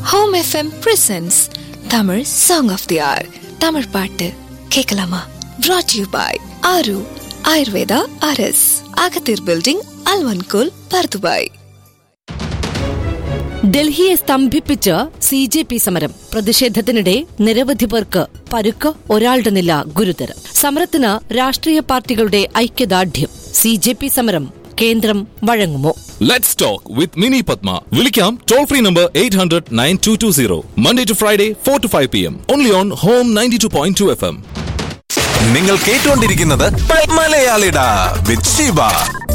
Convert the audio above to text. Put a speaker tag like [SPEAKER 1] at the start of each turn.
[SPEAKER 1] Home FM presents Tamil song of the hour Tamil பாட்டு கேட்கலாமா brought you by Aaru Ayurveda அரஸ் அகத்தீர் பில்டிംഗ് അൽവൻകൂൽ പർദുബായ്
[SPEAKER 2] ഡൽഹിയെ സ്തംഭിപ്പിച്ച സി ജെ പി സമരം പ്രതിഷേധത്തിനിടെ നിരവധി പേർക്ക് പരുക്ക് ഒരാളുടെ നില ഗുരുതരം സമരത്തിന് രാഷ്ട്രീയ പാർട്ടികളുടെ ഐക്യദാർഢ്യം സി ജെ പി സമരം കേന്ദ്രം വഴങ്ങുമോ
[SPEAKER 3] Let's talk with Mini Padma. Vilikam toll free number 800 9220. Monday to Friday, 4 to 5 p.m. Only on Home 92.2 FM.
[SPEAKER 4] നിങ്ങൾ കേട്ടുകൊണ്ടിരിക്കുന്നത് മലയാളിട വിത്ത് ഷീബ